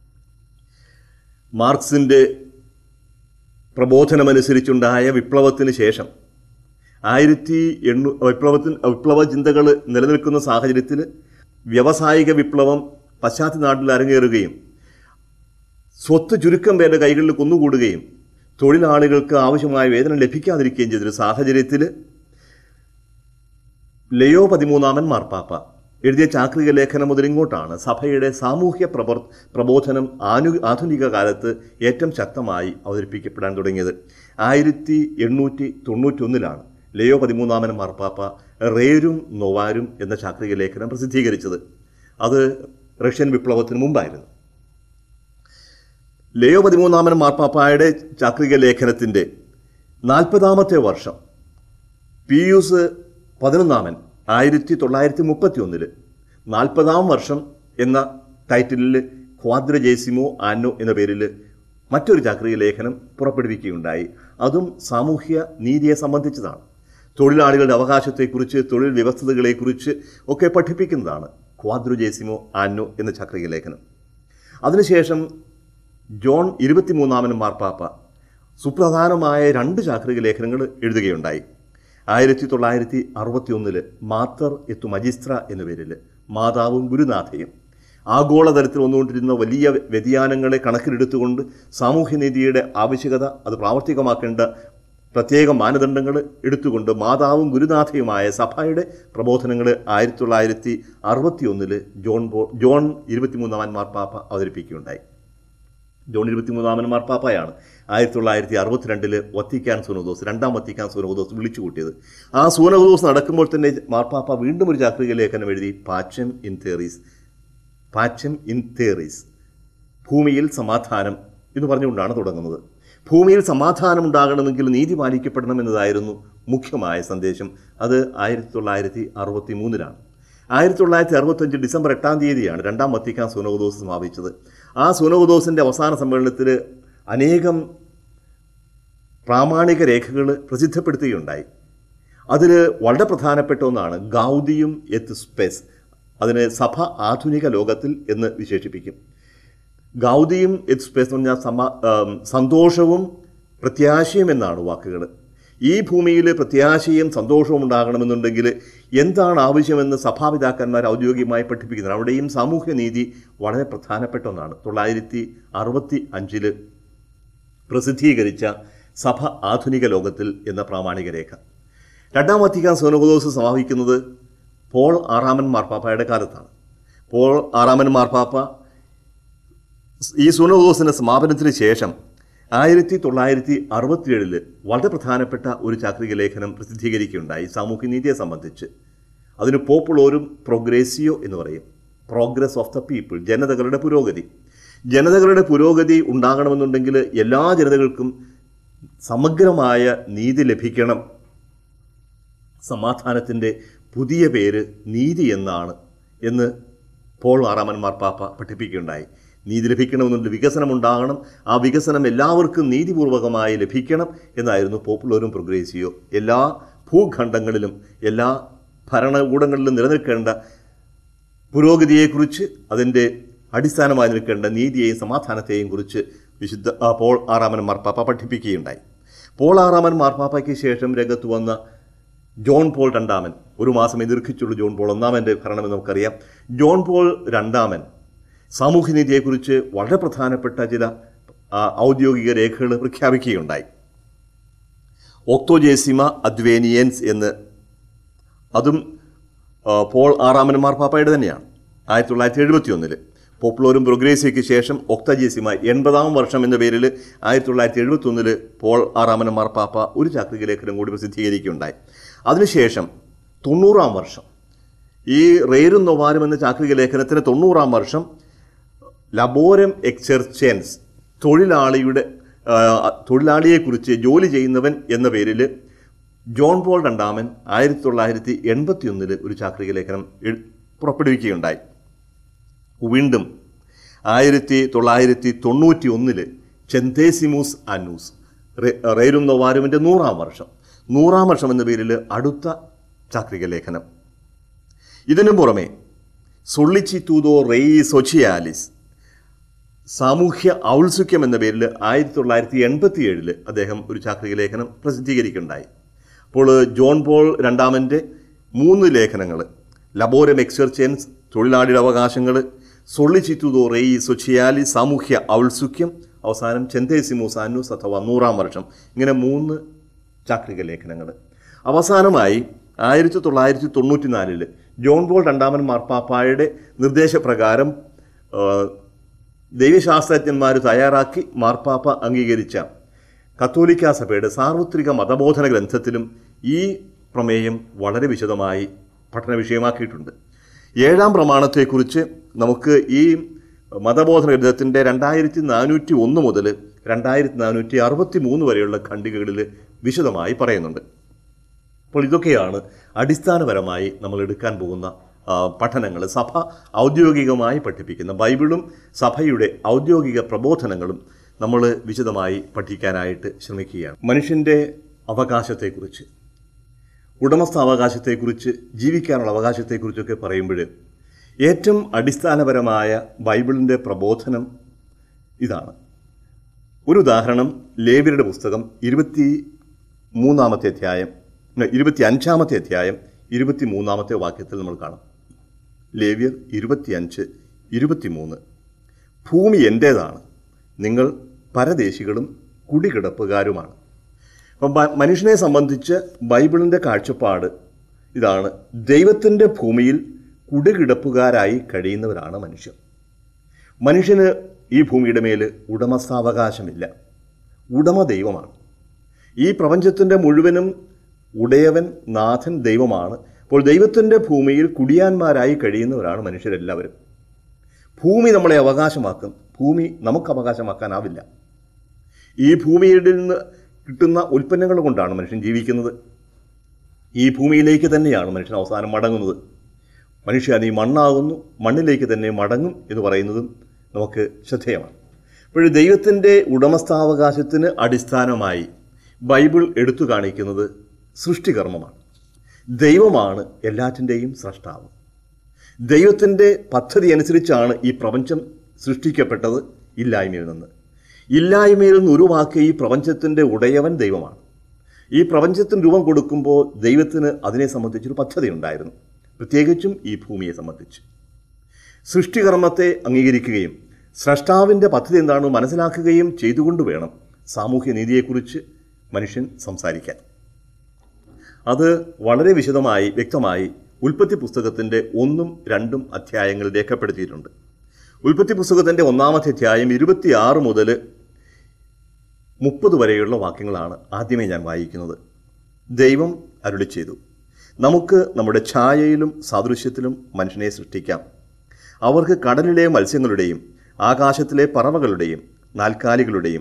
മാർക്സിൻ്റെ പ്രബോധനമനുസരിച്ചുണ്ടായ വിപ്ലവത്തിന് ശേഷം ആയിരത്തി എണ്ണൂ വിപ്ലവത്തിന് വിപ്ലവ ചിന്തകൾ നിലനിൽക്കുന്ന സാഹചര്യത്തിൽ വ്യാവസായിക വിപ്ലവം പശ്ചാത്തല നാട്ടിൽ അരങ്ങേറുകയും സ്വത്ത് ചുരുക്കം പേരുടെ കൈകളിൽ കുന്നുകൂടുകയും തൊഴിലാളികൾക്ക് ആവശ്യമായ വേതനം ലഭിക്കാതിരിക്കുകയും ചെയ്തൊരു സാഹചര്യത്തിൽ ലയോ പതിമൂന്നാമൻ മാർപ്പാപ്പ എഴുതിയ ചാക്രിക ലേഖനം മുതൽ ഇങ്ങോട്ടാണ് സഭയുടെ സാമൂഹ്യ പ്രബർ പ്രബോധനം ആനു ആധുനിക കാലത്ത് ഏറ്റവും ശക്തമായി അവതരിപ്പിക്കപ്പെടാൻ തുടങ്ങിയത് ആയിരത്തി എണ്ണൂറ്റി തൊണ്ണൂറ്റൊന്നിലാണ് ലയോ പതിമൂന്നാമൻ മാർപ്പാപ്പ റേരും നൊവാരും എന്ന ചാക്രിക ലേഖനം പ്രസിദ്ധീകരിച്ചത് അത് റഷ്യൻ വിപ്ലവത്തിന് മുമ്പായിരുന്നു ലയോ പതിമൂന്നാമൻ മാർപ്പാപ്പായുടെ ചാക്രിക ലേഖനത്തിൻ്റെ നാൽപ്പതാമത്തെ വർഷം പിയൂസ് പതിനൊന്നാമൻ ആയിരത്തി തൊള്ളായിരത്തി മുപ്പത്തി ഒന്നില് നാൽപ്പതാം വർഷം എന്ന ടൈറ്റിലിൽ ക്വാദ്രജേസിമോ ആന്നോ എന്ന പേരിൽ മറ്റൊരു ചാക്രിക ലേഖനം പുറപ്പെടുവിക്കുകയുണ്ടായി അതും സാമൂഹ്യ നീതിയെ സംബന്ധിച്ചതാണ് തൊഴിലാളികളുടെ അവകാശത്തെക്കുറിച്ച് തൊഴിൽ വ്യവസ്ഥതകളെക്കുറിച്ച് ഒക്കെ പഠിപ്പിക്കുന്നതാണ് ക്വാദ്രുജേസിമോ ആന്നോ എന്ന ചാക്രിക ലേഖനം അതിനുശേഷം ജോൺ ഇരുപത്തിമൂന്നാമൻ മാർപ്പാപ്പ സുപ്രധാനമായ രണ്ട് ചാക്രിക ലേഖനങ്ങൾ എഴുതുകയുണ്ടായി ആയിരത്തി തൊള്ളായിരത്തി അറുപത്തി ഒന്നില് മാത്തർ എത്തു മജിസ്ത്ര എന്ന പേരിൽ മാതാവും ഗുരുനാഥയും ആഗോളതലത്തിൽ വന്നുകൊണ്ടിരുന്ന വലിയ വ്യതിയാനങ്ങളെ കണക്കിലെടുത്തുകൊണ്ട് സാമൂഹ്യനീതിയുടെ ആവശ്യകത അത് പ്രാവർത്തികമാക്കേണ്ട പ്രത്യേക മാനദണ്ഡങ്ങൾ എടുത്തുകൊണ്ട് മാതാവും ഗുരുനാഥയുമായ സഭയുടെ പ്രബോധനങ്ങൾ ആയിരത്തി തൊള്ളായിരത്തി അറുപത്തി ഒന്നില് ജോൺ ബോ ജോൺ ഇരുപത്തിമൂന്നാമൻ മാർപ്പാപ്പ അവതരിപ്പിക്കുകയുണ്ടായി ജോൺ ഇരുപത്തിമൂന്നാമൻ മാർപ്പാപ്പയാണ് ആയിരത്തി തൊള്ളായിരത്തി അറുപത്തിരണ്ടില് വത്തിക്കാൻ സൂനോദോസ് രണ്ടാം വത്തിക്കാൻ സൂനോദോസ് വിളിച്ചു കൂട്ടിയത് ആ സൂനോദോസ് നടക്കുമ്പോൾ തന്നെ മാർപ്പാപ്പ വീണ്ടും ഒരു ചാക്രിക ലേഖനം എഴുതി പാച്ചം ഇൻ തേറീസ് പാച്ചം ഇൻ തേറീസ് ഭൂമിയിൽ സമാധാനം എന്ന് പറഞ്ഞുകൊണ്ടാണ് തുടങ്ങുന്നത് ഭൂമിയിൽ സമാധാനം ഉണ്ടാകണമെങ്കിൽ നീതി പാലിക്കപ്പെടണം എന്നതായിരുന്നു മുഖ്യമായ സന്ദേശം അത് ആയിരത്തി തൊള്ളായിരത്തി അറുപത്തി മൂന്നിലാണ് ആയിരത്തി തൊള്ളായിരത്തി അറുപത്തഞ്ച് ഡിസംബർ എട്ടാം തീയതിയാണ് രണ്ടാം വത്തിക്കാൻ സൂനോദോസ് സമാപിച്ചത് ആ സൂനോദോസിൻ്റെ അവസാന സമ്മേളനത്തിൽ അനേകം പ്രാമാണിക രേഖകൾ പ്രസിദ്ധപ്പെടുത്തുകയുണ്ടായി അതിൽ വളരെ പ്രധാനപ്പെട്ട ഒന്നാണ് ഗൗദിയും എത്ത് സ്പേസ് അതിന് സഭ ആധുനിക ലോകത്തിൽ എന്ന് വിശേഷിപ്പിക്കും ഗൗദിയും എത്ത് സ്പേസ് എന്ന് പറഞ്ഞാൽ സമ ആം, സന്തോഷവും പ്രത്യാശയും എന്നാണ് വാക്കുകൾ ഈ ഭൂമിയിൽ പ്രത്യാശയും സന്തോഷവും ഉണ്ടാകണമെന്നുണ്ടെങ്കിൽ എന്താണ് ആവശ്യമെന്ന് സഭാപിതാക്കന്മാർ ഔദ്യോഗികമായി പഠിപ്പിക്കുന്നത് അവിടെയും സാമൂഹ്യ നീതി വളരെ പ്രധാനപ്പെട്ട ഒന്നാണ് തൊള്ളായിരത്തി അറുപത്തി അഞ്ചില് പ്രസിദ്ധീകരിച്ച സഭ ആധുനിക ലോകത്തിൽ എന്ന പ്രാമാണിക രേഖ രണ്ടാം വത്തിക്കാൻ സോനോദോസ് സമാപിക്കുന്നത് പോൾ ആറാമൻ മാർപ്പാപ്പയുടെ കാലത്താണ് പോൾ ആറാമൻ മാർപ്പാപ്പ ഈ സൂനോദോസിൻ്റെ സമാപനത്തിന് ശേഷം ആയിരത്തി തൊള്ളായിരത്തി അറുപത്തിയേഴില് വളരെ പ്രധാനപ്പെട്ട ഒരു ചാക്രിക ലേഖനം പ്രസിദ്ധീകരിക്കുകയുണ്ടായി സാമൂഹ്യനീതിയെ സംബന്ധിച്ച് അതിന് പോപ്പുളോരും പ്രോഗ്രേസിയോ എന്ന് പറയും പ്രോഗ്രസ് ഓഫ് ദ പീപ്പിൾ ജനതകളുടെ പുരോഗതി ജനതകളുടെ പുരോഗതി ഉണ്ടാകണമെന്നുണ്ടെങ്കിൽ എല്ലാ ജനതകൾക്കും സമഗ്രമായ നീതി ലഭിക്കണം സമാധാനത്തിൻ്റെ പുതിയ പേര് നീതി എന്നാണ് എന്ന് പോൾ ആറാമൻ മാർപ്പാപ്പ പഠിപ്പിക്കുകയുണ്ടായി നീതി ലഭിക്കണമെന്നുണ്ട് വികസനം ഉണ്ടാകണം ആ വികസനം എല്ലാവർക്കും നീതിപൂർവകമായി ലഭിക്കണം എന്നായിരുന്നു പോപ്പുലറും പ്രോഗ്രേസിയോ എല്ലാ ഭൂഖണ്ഡങ്ങളിലും എല്ലാ ഭരണകൂടങ്ങളിലും നിലനിൽക്കേണ്ട പുരോഗതിയെക്കുറിച്ച് അതിൻ്റെ അടിസ്ഥാനമായി നിൽക്കേണ്ട നീതിയെയും സമാധാനത്തെയും കുറിച്ച് വിശുദ്ധ ആ, പോൾ ആറാമൻ മാർപ്പാപ്പ പഠിപ്പിക്കുകയുണ്ടായി പോൾ ആറാമൻ മാർപ്പാപ്പയ്ക്ക് ശേഷം രംഗത്ത് വന്ന ജോൺ പോൾ രണ്ടാമൻ ഒരു മാസം ദീർഘിച്ചുള്ള ജോൺ പോൾ ഒന്നാമൻ്റെ ഭരണമെന്ന് നമുക്കറിയാം ജോൺ പോൾ രണ്ടാമൻ സാമൂഹ്യനീതിയെക്കുറിച്ച് വളരെ പ്രധാനപ്പെട്ട ചില ആ, ഔദ്യോഗിക രേഖകൾ പ്രഖ്യാപിക്കുകയുണ്ടായി ഒക്ടോജേസിമ അദ്വേനിയൻസ് എന്ന് അതും ആ, പോൾ ആറാമൻ മാർപ്പാപ്പയുടെ തന്നെയാണ് ആയിരത്തി തൊള്ളായിരത്തി എഴുപത്തി ഒന്നില് പോപ്പുലറും പ്രോഗ്രേസിയയ്ക്ക് ശേഷം ഒക്ടജേസിമ എൺപതാം വർഷം എന്ന പേരിൽ ആയിരത്തി തൊള്ളായിരത്തി എഴുപത്തി ഒന്നില് പോൾ ആറാമൻ മാർപ്പാപ്പ ഒരു ചാക്രിക ലേഖനം കൂടി പ്രസിദ്ധീകരിക്കുകയുണ്ടായി അതിനുശേഷം തൊണ്ണൂറാം വർഷം ഈ റേരും നൊവാരും എന്ന ചാക്രിക ലേഖനത്തിന് തൊണ്ണൂറാം വർഷം ലബോരം എക്സെർച്ചൻസ് തൊഴിലാളിയുടെ ആ, തൊഴിലാളിയെക്കുറിച്ച് ജോലി ചെയ്യുന്നവൻ എന്ന പേരിൽ ജോൺ പോൾ രണ്ടാമൻ ആയിരത്തി തൊള്ളായിരത്തി എൺപത്തി ഒന്നിൽ ഒരു ചാക്രിക ലേഖനം എഴ്- പുറപ്പെടുവിക്കുകയുണ്ടായി വീണ്ടും ആയിരത്തി തൊള്ളായിരത്തി തൊണ്ണൂറ്റി ഒന്നില് ചെന്തേസിമൂസ് അന്നൂസ് റേ- റേരും നൊവാരുവിൻ്റെ നൂറാം വർഷം നൂറാം വർഷം എന്ന പേരിൽ അടുത്ത ചാക്രിക ലേഖനം ഇതിനു പുറമെ സൊള്ളിച്ചിത്തൂതോ റെയി സൊച്ചിയാലിസ് സാമൂഹ്യ ഔത്സുക്യം എന്ന പേരിൽ ആയിരത്തി തൊള്ളായിരത്തി എൺപത്തി ഏഴില് അദ്ദേഹം ഒരു ചാക്രിക ലേഖനം പ്രസിദ്ധീകരിക്കുകയുണ്ടായി അപ്പോൾ ജോൺ പോൾ രണ്ടാമൻ്റെ മൂന്ന് ലേഖനങ്ങൾ ലബോരം എക്സർച്ചൻസ് തൊഴിലാളിയുടെ അവകാശങ്ങൾ സൊള്ളിച്ചിത്തുതോ റെയി സൊച്ചിയാലി സാമൂഹ്യ ഔത്സുക്യം അവസാനം ചെന്തേസിമൂസ് ആന്നൂസ് അഥവാ നൂറാം വർഷം ഇങ്ങനെ മൂന്ന് ചാക്രിക ലേഖനങ്ങൾ അവസാനമായി ആയിരത്തി തൊള്ളായിരത്തി തൊണ്ണൂറ്റി നാലില് ജോൺ ബോൾ രണ്ടാമൻ മാർപ്പാപ്പായുടെ നിർദ്ദേശപ്രകാരം ആ, ദൈവശാസ്ത്രജ്ഞന്മാർ തയ്യാറാക്കി മാർപ്പാപ്പ അംഗീകരിച്ച കത്തോലിക്ക സഭയുടെ സാർവത്രിക മതബോധന ഗ്രന്ഥത്തിലും ഈ പ്രമേയം വളരെ വിശദമായി പഠന വിഷയമാക്കിയിട്ടുണ്ട് ഏഴാം പ്രമാണത്തെക്കുറിച്ച് നമുക്ക് ഈ മതബോധന ഗ്രന്ഥത്തിൻ്റെ രണ്ടായിരത്തി നാനൂറ്റി ഒന്ന് മുതൽ രണ്ടായിരത്തി നാനൂറ്റി അറുപത്തി മൂന്ന് വരെയുള്ള ഖണ്ഡികകളിൽ വിശദമായി പറയുന്നുണ്ട് അപ്പോൾ ഇതൊക്കെയാണ് അടിസ്ഥാനപരമായി നമ്മൾ എടുക്കാൻ പോകുന്ന പഠനങ്ങൾ സഭ ഔദ്യോഗികമായി പഠിപ്പിക്കുന്ന ബൈബിളും സഭയുടെ ഔദ്യോഗിക പ്രബോധനങ്ങളും നമ്മൾ വിശദമായി പഠിക്കാനായിട്ട് ശ്രമിക്കുകയാണ് മനുഷ്യൻ്റെ അവകാശത്തെക്കുറിച്ച് ഉടമസ്ഥാവകാശത്തെക്കുറിച്ച് ജീവിക്കാനുള്ള അവകാശത്തെക്കുറിച്ചൊക്കെ പറയുമ്പോൾ ഏറ്റവും അടിസ്ഥാനപരമായ ബൈബിളിൻ്റെ പ്രബോധനം ഇതാണ് ഒരു ഉദാഹരണം ലേവ്യരുടെ പുസ്തകം ഇരുപത്തി മൂന്നാമത്തെ അധ്യായം ഇരുപത്തി അഞ്ചാമത്തെ അധ്യായം ഇരുപത്തി മൂന്നാമത്തെ വാക്യത്തിൽ നമ്മൾ കാണാം ലേവ്യർ ഇരുപത്തിയഞ്ച് ഇരുപത്തിമൂന്ന് ഭൂമി എൻ്റേതാണ് നിങ്ങൾ പരദേശികളും കുടികിടപ്പുകാരുമാണ് അപ്പം ബ- മനുഷ്യനെ സംബന്ധിച്ച് ബൈബിളിൻ്റെ കാഴ്ചപ്പാട് ഇതാണ് ദൈവത്തിൻ്റെ ഭൂമിയിൽ കുടികിടപ്പുകാരായി കഴിയുന്നവരാണ് മനുഷ്യർ മനുഷ്യന് ഈ ഭൂമിയുടെ മേൽ ഉടമസ്ഥാവകാശമില്ല ഉടമ ദൈവമാണ് ഈ പ്രപഞ്ചത്തിൻ്റെ മുഴുവനും ഉടയവൻ നാഥൻ ദൈവമാണ് അപ്പോൾ ദൈവത്തിൻ്റെ ഭൂമിയിൽ കുടിയാന്മാരായി കഴിയുന്നവരാണ് മനുഷ്യരെല്ലാവരും ഭൂമി നമ്മളെ അവകാശമാക്കും ഭൂമി നമുക്ക് അവകാശമാക്കാനാവില്ല ഈ ഭൂമിയിൽ നിന്ന് കിട്ടുന്ന ഉൽപ്പന്നങ്ങൾ കൊണ്ടാണ് മനുഷ്യൻ ജീവിക്കുന്നത് ഈ ഭൂമിയിലേക്ക് തന്നെയാണ് മനുഷ്യൻ അവസാനം മടങ്ങുന്നത് മനുഷ്യ നീ മണ്ണാകുന്നു മണ്ണിലേക്ക് തന്നെ മടങ്ങും എന്ന് പറയുന്നതും നമുക്ക് ശ്രദ്ധേയമാണ് അപ്പോൾ ദൈവത്തിൻ്റെ ഉടമസ്ഥാവകാശത്തിന് അടിസ്ഥാനമായി ബൈബിൾ എടുത്തു കാണിക്കുന്നത് സൃഷ്ടികർമ്മമാണ് ദൈവമാണ് എല്ലാറ്റിൻ്റെയും സ്രഷ്ടാവ് ദൈവത്തിൻ്റെ പദ്ധതി അനുസരിച്ചാണ് ഈ പ്രപഞ്ചം സൃഷ്ടിക്കപ്പെട്ടത് ഇല്ലായ്മയിൽ നിന്ന് ഇല്ലായ്മയിൽ നിന്ന് ഉരുവാക്കിയ ഈ പ്രപഞ്ചത്തിൻ്റെ ഉടയവൻ ദൈവമാണ് ഈ പ്രപഞ്ചത്തിന് രൂപം കൊടുക്കുമ്പോൾ ദൈവത്തിന് അതിനെ സംബന്ധിച്ചൊരു പദ്ധതി ഉണ്ടായിരുന്നു പ്രത്യേകിച്ചും ഈ ഭൂമിയെ സംബന്ധിച്ച് സൃഷ്ടികർമ്മത്തെ അംഗീകരിക്കുകയും സ്രഷ്ടാവിൻ്റെ പദ്ധതി എന്താണെന്ന് മനസ്സിലാക്കുകയും ചെയ്തുകൊണ്ട് വേണം സാമൂഹ്യ നീതിയെക്കുറിച്ച് മനുഷ്യൻ സംസാരിക്കാൻ അത് വളരെ വിശദമായി വ്യക്തമായി ഉൽപ്പത്തി പുസ്തകത്തിൻ്റെ ഒന്നും രണ്ടും അധ്യായങ്ങൾ രേഖപ്പെടുത്തിയിട്ടുണ്ട് ഉൽപ്പത്തി പുസ്തകത്തിൻ്റെ ഒന്നാമത്തെ അധ്യായം ഇരുപത്തിയാറ് മുതൽ മുപ്പത് വരെയുള്ള വാക്യങ്ങളാണ് ആദ്യമേ ഞാൻ വായിക്കുന്നത് ദൈവം അരുളി ചെയ്തു നമുക്ക് നമ്മുടെ ഛായയിലും സാദൃശ്യത്തിലും മനുഷ്യനെ സൃഷ്ടിക്കാം അവർക്ക് കടലിലെ മത്സ്യങ്ങളുടെയും ആകാശത്തിലെ പറവകളുടെയും നാൽക്കാലികളുടെയും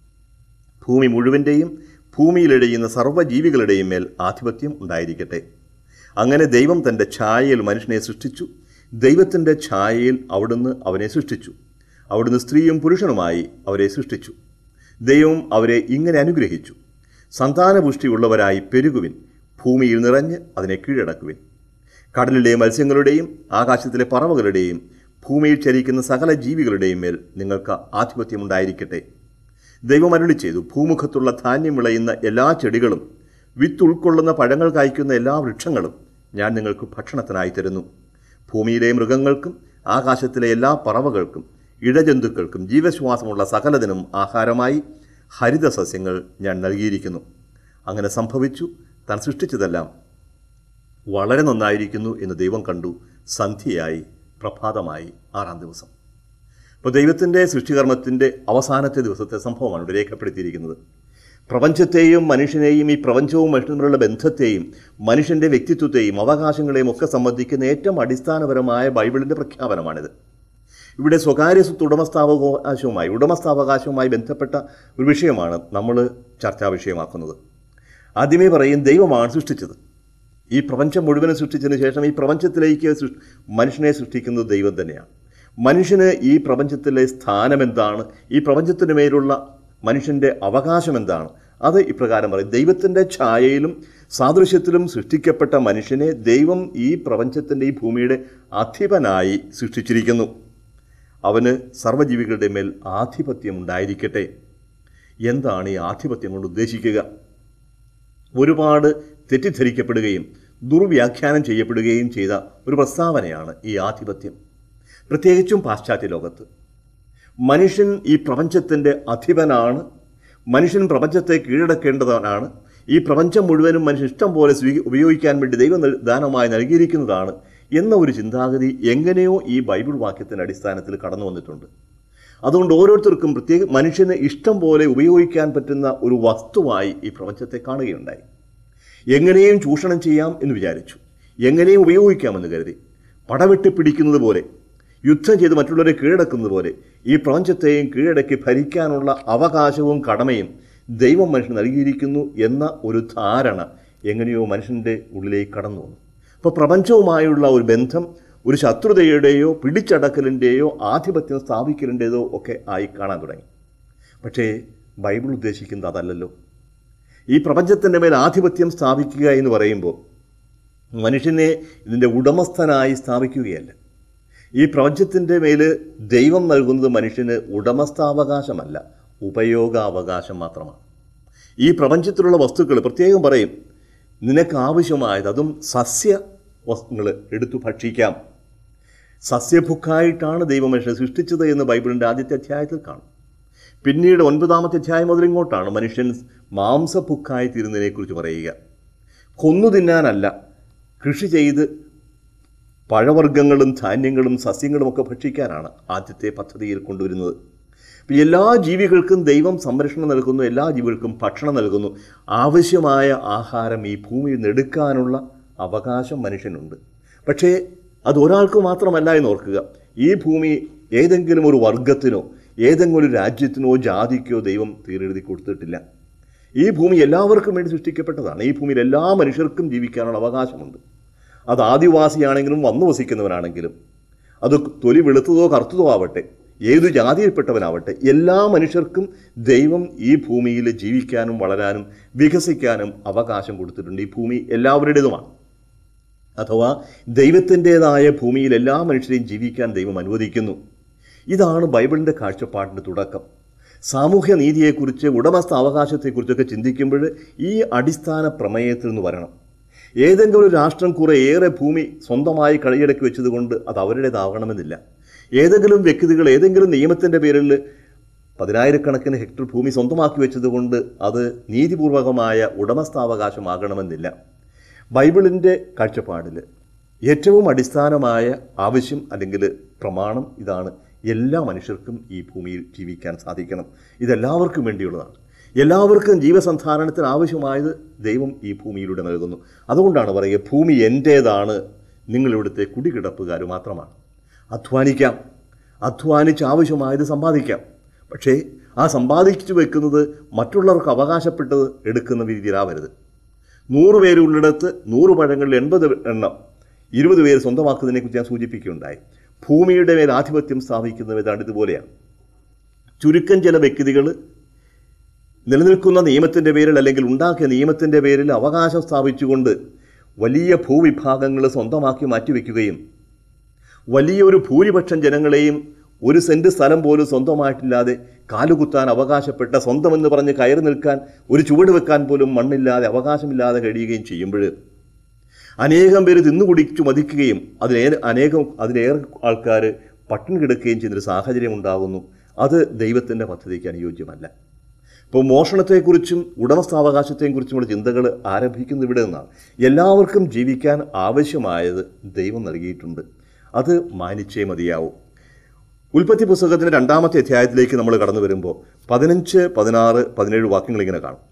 ഭൂമി മുഴുവൻ്റെയും ഭൂമിയിലിഴയുന്ന സർവ്വജീവികളുടെയും മേൽ ആധിപത്യം ഉണ്ടായിരിക്കട്ടെ അങ്ങനെ ദൈവം തൻ്റെ ഛായയിൽ മനുഷ്യനെ സൃഷ്ടിച്ചു ദൈവത്തിൻ്റെ ഛായയിൽ അവിടുന്ന് അവനെ സൃഷ്ടിച്ചു അവിടുന്ന് സ്ത്രീയും പുരുഷനുമായി അവരെ സൃഷ്ടിച്ചു ദൈവം അവരെ ഇങ്ങനെ അനുഗ്രഹിച്ചു സന്താനപുഷ്ടിയുള്ളവരായി പെരുകുവിൻ ഭൂമിയിൽ നിറഞ്ഞ് അതിനെ കീഴടക്കുവിൻ കടലിലെ മത്സ്യങ്ങളുടെയും ആകാശത്തിലെ പറവകളുടെയും ഭൂമിയിൽ ചരിക്കുന്ന സകല ജീവികളുടെയും മേൽ നിങ്ങൾക്ക് ആധിപത്യമുണ്ടായിരിക്കട്ടെ ദൈവം അരുളി ചെയ്തു ഭൂമുഖത്തുള്ള ധാന്യം വിളയുന്ന എല്ലാ ചെടികളും വിത്ത് ഉൾക്കൊള്ളുന്ന പഴങ്ങൾ കായ്ക്കുന്ന എല്ലാ വൃക്ഷങ്ങളും ഞാൻ നിങ്ങൾക്ക് ഭക്ഷണത്തിനായി തരുന്നു ഭൂമിയിലെ മൃഗങ്ങൾക്കും ആകാശത്തിലെ എല്ലാ പറവകൾക്കും ഇഴജന്തുക്കൾക്കും ജീവശ്വാസമുള്ള സകലതിനും ആഹാരമായി ഹരിത സസ്യങ്ങൾ ഞാൻ നൽകിയിരിക്കുന്നു അങ്ങനെ സംഭവിച്ചു താൻ സൃഷ്ടിച്ചതെല്ലാം വളരെ നന്നായിരിക്കുന്നു എന്ന് ദൈവം കണ്ടു സന്ധ്യയായി പ്രഭാതമായി ആറാം ദിവസം അപ്പോൾ ദൈവത്തിൻ്റെ സൃഷ്ടികർമ്മത്തിൻ്റെ അവസാനത്തെ ദിവസത്തെ സംഭവമാണ് ഇവിടെ രേഖപ്പെടുത്തിയിരിക്കുന്നത് പ്രപഞ്ചത്തെയും മനുഷ്യനെയും ഈ പ്രപഞ്ചവും മനുഷ്യനുമുള്ള ബന്ധത്തെയും മനുഷ്യൻ്റെ വ്യക്തിത്വത്തെയും അവകാശങ്ങളെയും ഒക്കെ സംബന്ധിക്കുന്ന ഏറ്റവും അടിസ്ഥാനപരമായ ബൈബിളിൻ്റെ പ്രഖ്യാപനമാണിത് ഇവിടെ സ്വകാര്യ സ്വത്ത് ഉടമസ്ഥാവകാശവുമായി ഉടമസ്ഥാവകാശവുമായി ബന്ധപ്പെട്ട ഒരു വിഷയമാണ് നമ്മൾ ചർച്ചാ വിഷയമാക്കുന്നത് ആദ്യമേ പറയും ദൈവമാണ് സൃഷ്ടിച്ചത് ഈ പ്രപഞ്ചം മുഴുവനും സൃഷ്ടിച്ചതിന് ശേഷം ഈ പ്രപഞ്ചത്തിലേക്ക് സൃ- മനുഷ്യനെ സൃഷ്ടിക്കുന്നത് ദൈവം തന്നെയാണ് മനുഷ്യന് ഈ പ്രപഞ്ചത്തിലെ സ്ഥാനം എന്താണ് ഈ പ്രപഞ്ചത്തിന് മേലുള്ള മനുഷ്യൻ്റെ അവകാശം എന്താണ് അത് ഇപ്രകാരം പറയും ദൈവത്തിൻ്റെ ഛായയിലും സാദൃശ്യത്തിലും സൃഷ്ടിക്കപ്പെട്ട മനുഷ്യനെ ദൈവം ഈ പ്രപഞ്ചത്തിൻ്റെ ഈ ഭൂമിയുടെ അധിപനായി സൃഷ്ടിച്ചിരിക്കുന്നു അവന് സർവ്വജീവികളുടെ മേൽ ആധിപത്യം ഉണ്ടായിരിക്കട്ടെ എന്താണ് ഈ ആധിപത്യം കൊണ്ട് ഉദ്ദേശിക്കുക ഒരുപാട് തെറ്റിദ്ധരിക്കപ്പെടുകയും ദുർവ്യാഖ്യാനം ചെയ്യപ്പെടുകയും ചെയ്ത ഒരു പ്രസ്താവനയാണ് ഈ ആധിപത്യം പ്രത്യേകിച്ചും പാശ്ചാത്യ ലോകത്ത് മനുഷ്യൻ ഈ പ്രപഞ്ചത്തിൻ്റെ അധിപനാണ് മനുഷ്യൻ പ്രപഞ്ചത്തെ കീഴടക്കേണ്ടവനാണ് ഈ പ്രപഞ്ചം മുഴുവനും മനുഷ്യൻ ഇഷ്ടം പോലെ സ്വീ ഉപയോഗിക്കാൻ വേണ്ടി ദൈവം നൽ- ദാനമായി നൽകിയിരിക്കുന്നതാണ് എന്ന ഒരു ചിന്താഗതി എങ്ങനെയോ ഈ ബൈബിൾ വാക്യത്തിൻ്റെ അടിസ്ഥാനത്തിൽ കടന്നു വന്നിട്ടുണ്ട് അതുകൊണ്ട് ഓരോരുത്തർക്കും പ്രത്യേക മനുഷ്യന് ഇഷ്ടം പോലെ ഉപയോഗിക്കാൻ പറ്റുന്ന ഒരു വസ്തുവായി ഈ പ്രപഞ്ചത്തെ കാണുകയുണ്ടായി എങ്ങനെയും ചൂഷണം ചെയ്യാം എന്ന് വിചാരിച്ചു എങ്ങനെയും ഉപയോഗിക്കാമെന്ന് കരുതി പടവെട്ടി പിടിക്കുന്നത് പോലെ യുദ്ധം ചെയ്ത് മറ്റുള്ളവരെ കീഴടക്കുന്നത് പോലെ ഈ പ്രപഞ്ചത്തെയും കീഴടക്കി ഭരിക്കാനുള്ള അവകാശവും കടമയും ദൈവം മനുഷ്യന് നൽകിയിരിക്കുന്നു എന്ന ഒരു ധാരണ എങ്ങനെയോ മനുഷ്യൻ്റെ ഉള്ളിലേക്ക് കടന്നു വന്നു അപ്പോൾ പ്രപഞ്ചവുമായുള്ള ഒരു ബന്ധം ഒരു ശത്രുതയുടെയോ പിടിച്ചടക്കലിൻ്റെയോ ആധിപത്യം സ്ഥാപിക്കലിൻ്റെതോ ഒക്കെ ആയി കാണാൻ തുടങ്ങി പക്ഷേ ബൈബിൾ ഉദ്ദേശിക്കുന്നത് അതല്ലല്ലോ ഈ പ്രപഞ്ചത്തിൻ്റെ മേൽ ആധിപത്യം സ്ഥാപിക്കുക എന്ന് പറയുമ്പോൾ മനുഷ്യനെ ഇതിൻ്റെ ഉടമസ്ഥനായി സ്ഥാപിക്കുകയല്ല ഈ പ്രപഞ്ചത്തിൻ്റെ മേൽ ദൈവം നൽകുന്നത് മനുഷ്യന് ഉടമസ്ഥാവകാശമല്ല ഉപയോഗാവകാശം മാത്രമാണ് ഈ പ്രപഞ്ചത്തിലുള്ള വസ്തുക്കൾ പ്രത്യേകം പറയും നിനക്ക് ആവശ്യമായത് അതും സസ്യ വസ്തുക്കൾ എടുത്തു ഭക്ഷിക്കാം സസ്യഭുക്കായിട്ടാണ് ദൈവം മനുഷ്യനെ സൃഷ്ടിച്ചത് എന്ന് ബൈബിളിൻ്റെ ആദ്യത്തെ അധ്യായത്തിൽ കാണും പിന്നീട് ഒൻപതാമത്തെ അധ്യായം മുതൽ ഇങ്ങോട്ടാണ് മനുഷ്യൻ മാംസഭുക്കായി തീരുന്നതിനെക്കുറിച്ച് പറയുക കൊന്നു തിന്നാനല്ല കൃഷി ചെയ്ത് പഴവർഗ്ഗങ്ങളും ധാന്യങ്ങളും സസ്യങ്ങളും ഒക്കെ ഭക്ഷിക്കാനാണ് ആദ്യത്തെ പദ്ധതിയിൽ കൊണ്ടുവരുന്നത് അപ്പോൾ എല്ലാ ജീവികൾക്കും ദൈവം സംരക്ഷണം നൽകുന്നു എല്ലാ ജീവികൾക്കും ഭക്ഷണം നൽകുന്നു ആവശ്യമായ ആഹാരം ഈ ഭൂമിയിൽ നിന്ന് എടുക്കാനുള്ള അവകാശം മനുഷ്യനുണ്ട് പക്ഷേ അത് ഒരാൾക്ക് മാത്രമല്ല എന്ന് ഓർക്കുക ഈ ഭൂമി ഏതെങ്കിലും ഒരു വർഗത്തിനോ ഏതെങ്കിലും ഒരു രാജ്യത്തിനോ ജാതിക്കോ ദൈവം തീരെഴുതി കൊടുത്തിട്ടില്ല ഈ ഭൂമി എല്ലാവർക്കും വേണ്ടി സൃഷ്ടിക്കപ്പെട്ടതാണ് ഈ ഭൂമിയിൽ എല്ലാ മനുഷ്യർക്കും ജീവിക്കാനുള്ള അവകാശമുണ്ട് അത് ആദിവാസിയാണെങ്കിലും വന്നു വസിക്കുന്നവനാണെങ്കിലും അത് തൊലി വെളുത്തതോ കറുത്തതോ ആവട്ടെ ഏതു ജാതിയിൽപ്പെട്ടവനാവട്ടെ എല്ലാ മനുഷ്യർക്കും ദൈവം ഈ ഭൂമിയിൽ ജീവിക്കാനും വളരാനും വികസിക്കാനും അവകാശം കൊടുത്തിട്ടുണ്ട് ഈ ഭൂമി എല്ലാവരുടേതുമാണ് അഥവാ ദൈവത്തിൻ്റെതായ ഭൂമിയിൽ എല്ലാ മനുഷ്യരെയും ജീവിക്കാൻ ദൈവം അനുവദിക്കുന്നു ഇതാണ് ബൈബിളിൻ്റെ കാഴ്ചപ്പാടിൻ്റെ തുടക്കം സാമൂഹ്യ നീതിയെക്കുറിച്ച് ഉടമസ്ഥ അവകാശത്തെക്കുറിച്ചൊക്കെ ചിന്തിക്കുമ്പോൾ ഈ അടിസ്ഥാന പ്രമേയത്തിൽ നിന്ന് വരണം ഏതെങ്കിലും ഒരു രാഷ്ട്രം കുറെ ഏറെ ഭൂമി സ്വന്തമായി കൈയടക്കി വെച്ചതുകൊണ്ട് അത് അവരുടേതാവണമെന്നില്ല ഏതെങ്കിലും വ്യക്തികൾ ഏതെങ്കിലും നിയമത്തിൻ്റെ പേരിൽ പതിനായിരക്കണക്കിന് ഹെക്ടർ ഭൂമി സ്വന്തമാക്കി വെച്ചതുകൊണ്ട് അത് നീതിപൂർവകമായ ഉടമസ്ഥാവകാശമാകണമെന്നില്ല ബൈബിളിൻ്റെ കാഴ്ചപ്പാടിൽ ഏറ്റവും അടിസ്ഥാനമായ ആവശ്യം അല്ലെങ്കിൽ പ്രമാണം ഇതാണ് എല്ലാ മനുഷ്യർക്കും ഈ ഭൂമിയിൽ ജീവിക്കാൻ സാധിക്കണം ഇതെല്ലാവർക്കും വേണ്ടിയുള്ളതാണ് എല്ലാവർക്കും ജീവസന്ധാരണത്തിന് ആവശ്യമായത് ദൈവം ഈ ഭൂമിയിലൂടെ നൽകുന്നു അതുകൊണ്ടാണ് പറയുക ഭൂമി എൻ്റേതാണ് നിങ്ങളിവിടുത്തെ കുടികിടപ്പുകാർ മാത്രമാണ് അധ്വാനിക്കാം അധ്വാനിച്ച് ആവശ്യമായത് സമ്പാദിക്കാം പക്ഷേ ആ സമ്പാദിച്ചു വെക്കുന്നത് മറ്റുള്ളവർക്ക് അവകാശപ്പെട്ടത് എടുക്കുന്ന രീതിയിലാവരുത് നൂറ് പേരുള്ളിടത്ത് നൂറ് പഴങ്ങളിൽ എൺപത് എണ്ണം ഇരുപത് പേര് സ്വന്തമാക്കുന്നതിനെക്കുറിച്ച് ഞാൻ സൂചിപ്പിക്കുകയുണ്ടായി ഭൂമിയുടെ മേൽ ആധിപത്യം സ്ഥാപിക്കുന്നത് ഏതാണ്ട് ഇതുപോലെയാണ് ചുരുക്കം ചില വ്യക്തികൾ നിലനിൽക്കുന്ന നിയമത്തിൻ്റെ പേരിൽ അല്ലെങ്കിൽ ഉണ്ടാക്കിയ നിയമത്തിൻ്റെ പേരിൽ അവകാശം സ്ഥാപിച്ചുകൊണ്ട് വലിയ ഭൂവിഭാഗങ്ങൾ സ്വന്തമാക്കി മാറ്റിവെക്കുകയും വലിയൊരു ഭൂരിപക്ഷം ജനങ്ങളെയും ഒരു സെൻറ്റ് സ്ഥലം പോലും സ്വന്തമായിട്ടില്ലാതെ കാലുകുത്താൻ അവകാശപ്പെട്ട സ്വന്തമെന്ന് പറഞ്ഞ് കയറി നിൽക്കാൻ ഒരു ചുവട് വെക്കാൻ പോലും മണ്ണില്ലാതെ അവകാശമില്ലാതെ കഴിയുകയും ചെയ്യുമ്പോൾ അനേകം പേര് തിന്നുകുടിച്ചു മതിക്കുകയും അതിലേറെ അനേകം അതിലേറെ ആൾക്കാർ പട്ടിണി കിടക്കുകയും ചെയ്യുന്നൊരു സാഹചര്യം ഉണ്ടാകുന്നു അത് ദൈവത്തിൻ്റെ പദ്ധതിക്ക് അനുയോജ്യമല്ല ഇപ്പോൾ മോഷണത്തെക്കുറിച്ചും ഉടമസ്ഥാവകാശത്തെയും കുറിച്ചുമുള്ള ചിന്തകൾ ആരംഭിക്കുന്നത് ഇവിടെ നിന്നാണ് എല്ലാവർക്കും ജീവിക്കാൻ ആവശ്യമായത് ദൈവം നൽകിയിട്ടുണ്ട് അത് മാനിച്ചേ മതിയാവും ഉൽപ്പത്തി പുസ്തകത്തിൻ്റെ രണ്ടാമത്തെ അധ്യായത്തിലേക്ക് നമ്മൾ കടന്നു വരുമ്പോൾ പതിനഞ്ച് പതിനാറ് പതിനേഴ് വാക്യങ്ങൾ ഇങ്ങനെ കാണും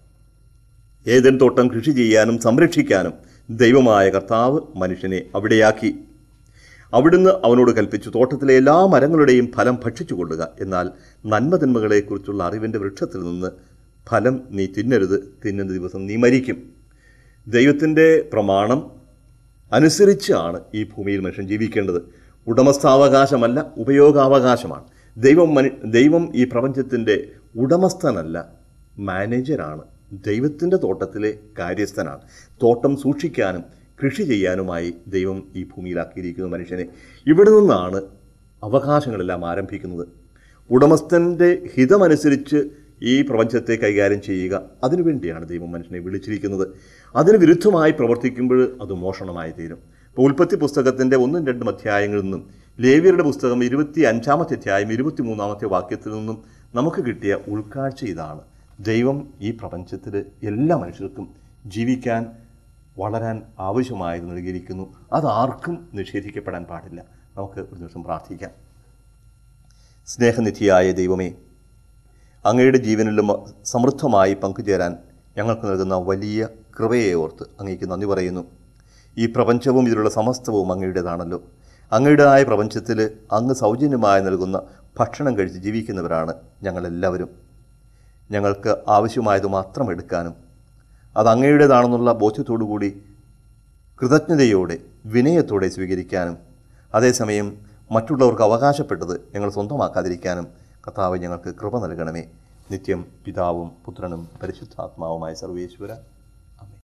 ഏതൻ തോട്ടം കൃഷി ചെയ്യാനും സംരക്ഷിക്കാനും ദൈവമായ കർത്താവ് മനുഷ്യനെ അവിടെയാക്കി അവിടുന്ന് അവനോട് കൽപ്പിച്ചു തോട്ടത്തിലെ എല്ലാ മരങ്ങളുടെയും ഫലം ഭക്ഷിച്ചു കൊള്ളുക എന്നാൽ നന്മതിന്മകളെക്കുറിച്ചുള്ള അറിവിൻ്റെ വൃക്ഷത്തിൽ നിന്ന് ഫലം നീ തിന്നരുത് തിന്നുന്ന ദിവസം നീ മരിക്കും ദൈവത്തിൻ്റെ പ്രമാണം അനുസരിച്ചാണ് ഈ ഭൂമിയിൽ മനുഷ്യൻ ജീവിക്കേണ്ടത് ഉടമസ്ഥാവകാശമല്ല ഉപയോഗാവകാശമാണ് ദൈവം മനു ദൈവം ഈ പ്രപഞ്ചത്തിൻ്റെ ഉടമസ്ഥനല്ല മാനേജരാണ് ദൈവത്തിൻ്റെ തോട്ടത്തിലെ കാര്യസ്ഥനാണ് തോട്ടം സൂക്ഷിക്കാനും കൃഷി ചെയ്യാനുമായി ദൈവം ഈ ഭൂമിയിലാക്കിയിരിക്കുന്ന മനുഷ്യനെ ഇവിടെ നിന്നാണ് അവകാശങ്ങളെല്ലാം ആരംഭിക്കുന്നത് ഉടമസ്ഥൻ്റെ ഹിതമനുസരിച്ച് ഈ പ്രപഞ്ചത്തെ കൈകാര്യം ചെയ്യുക അതിനുവേണ്ടിയാണ് ദൈവം മനുഷ്യനെ വിളിച്ചിരിക്കുന്നത് അതിന് വിരുദ്ധമായി പ്രവർത്തിക്കുമ്പോൾ അത് മോഷണമായി തീരും ഇപ്പോൾ ഉൽപ്പത്തി പുസ്തകത്തിൻ്റെ ഒന്നും രണ്ടും അധ്യായങ്ങളിൽ നിന്നും ലേവിയരുടെ പുസ്തകം ഇരുപത്തി അഞ്ചാമത്തെ അധ്യായം ഇരുപത്തി മൂന്നാമത്തെ വാക്യത്തിൽ നിന്നും നമുക്ക് കിട്ടിയ ഉൾക്കാഴ്ച ഇതാണ് ദൈവം ഈ പ്രപഞ്ചത്തിൽ എല്ലാ മനുഷ്യർക്കും ജീവിക്കാൻ വളരാൻ ആവശ്യമായത് നൽകിയിരിക്കുന്നു അതാർക്കും നിഷേധിക്കപ്പെടാൻ പാടില്ല നമുക്ക് ഒരു ദിവസം പ്രാർത്ഥിക്കാം സ്നേഹനിധിയായ ദൈവമേ അങ്ങയുടെ ജീവനിലും സമൃദ്ധമായി പങ്കുചേരാൻ ഞങ്ങൾക്ക് നൽകുന്ന വലിയ കൃപയെ ഓർത്ത് അങ്ങേക്ക് നന്ദി പറയുന്നു ഈ പ്രപഞ്ചവും ഇതിലുള്ള സമസ്തവും അങ്ങയുടേതാണല്ലോ അങ്ങയുടേതായ പ്രപഞ്ചത്തിൽ അങ്ങ് സൗജന്യമായി നൽകുന്ന ഭക്ഷണം കഴിച്ച് ജീവിക്കുന്നവരാണ് ഞങ്ങളെല്ലാവരും ഞങ്ങൾക്ക് ആവശ്യമായത് മാത്രം എടുക്കാനും അത് അങ്ങയുടേതാണെന്നുള്ള ബോധ്യത്തോടു കൂടി കൃതജ്ഞതയോടെ വിനയത്തോടെ സ്വീകരിക്കാനും അതേസമയം മറ്റുള്ളവർക്ക് അവകാശപ്പെട്ടത് ഞങ്ങൾ സ്വന്തമാക്കാതിരിക്കാനും കർത്താവ് ഞങ്ങൾക്ക് കൃപ നൽകണമേ നിത്യം പിതാവും പുത്രനും പരിശുദ്ധാത്മാവുമായ സർവേശ്വര